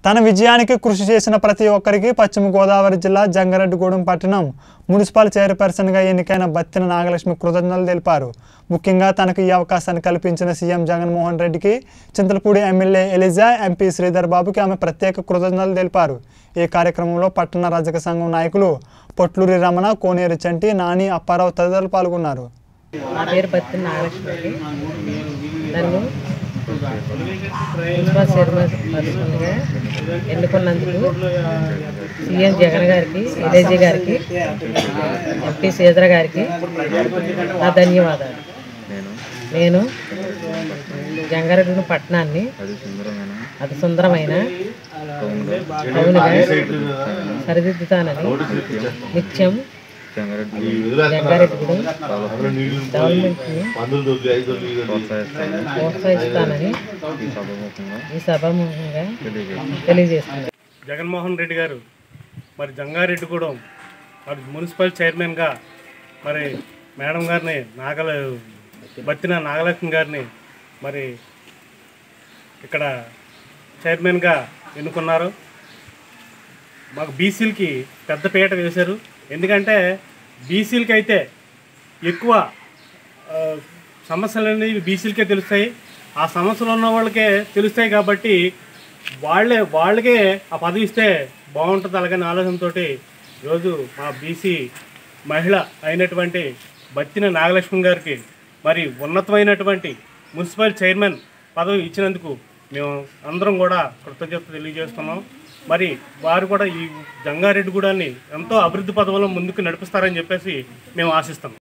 తన విజయానికి కృషి చేసిన ప్రతి ఒక్కరికి పశ్చిమ గోదావరి జిల్లా జంగారెడ్డిగూడెం పట్టణం మున్సిపల్ చైర్పర్సన్గా ఎన్నికైన బత్తిన నాగలక్ష్మి కృతజ్ఞతలు తెలిపారు ముఖ్యంగా తనకు ఈ అవకాశాన్ని కల్పించిన సీఎం జగన్మోహన్ రెడ్డికి Chintalapudi MLA Eliza MP Sridhar బాబుకి ఆమె ప్రత్యేక కృతజ్ఞతలు తెలిపారు ఈ కార్యక్రమంలో పట్టణ రజక సంఘం నాయకులు పొట్లూరి రమణ కోనేరు చంటి నాని అప్పారావు తదితరులు పాల్గొన్నారు నా పేరు బత్తిన నాగలక్ష్మి నన్ను మున్సిపల్ చైర్మన్ పర్సన్గా ఎన్నుకున్నందుకు సీఎం జగన్ గారికి విలేజీ గారికి ఎంపీ శ్రీధర గారికి నా ధన్యవాదాలు నేను నేను జంగారెడ్డి పట్టణాన్ని అది సుందరమైన అతి సుందరమైన టౌన్లో టౌన్గా సరిదిద్దుతానని నిత్యం జంగారెడ్డి జంగారెడ్డిగూడెం డెవలప్మెంట్ని ప్రోత్సహిస్తాను ప్రోత్సహిస్తానని ఈ సభముఖంగా ఈ సభాముఖంగా తెలియజేస్తాను తెలియజేస్తున్నాను జగన్మోహన్ రెడ్డి గారు మరి జంగారెడ్డిగూడెం మరి మున్సిపల్ చైర్మన్గా మరి మేడం గారిని నాగల బత్తిన నాగలక్ష్మి గారిని మరి ఇక్కడ చైర్మన్గా ఎన్నుకున్నారు మాకు బీసీలకి పెద్ద పీట వేశారు ఎందుకంటే బీసీలకి అయితే ఎక్కువ ఆ, సమస్యలు అనేవి బీసీలకే తెలుస్తాయి ఆ సమస్యలు ఉన్న వాళ్ళకే తెలుస్తాయి కాబట్టి వాళ్ళే వాళ్ళకే ఆ పదవి ఇస్తే బాగుంటుంది అలాగని ఆలోచనతో ఈరోజు మా బీసీ మహిళ అయినటువంటి బత్తిన నాగలక్ష్మి గారికి మరి ఉన్నతమైనటువంటి మున్సిపల్ చైర్మన్ పదవి ఇచ్చినందుకు మేము అందరం కూడా కృతజ్ఞత తెలియజేస్తున్నాం మరి వారు కూడా ఈ జంగారెడ్డిగూడాన్ని ఎంతో అభివృద్ధి పదవులో ముందుకు నడిపిస్తారని చెప్పేసి మేము ఆశిస్తున్నాం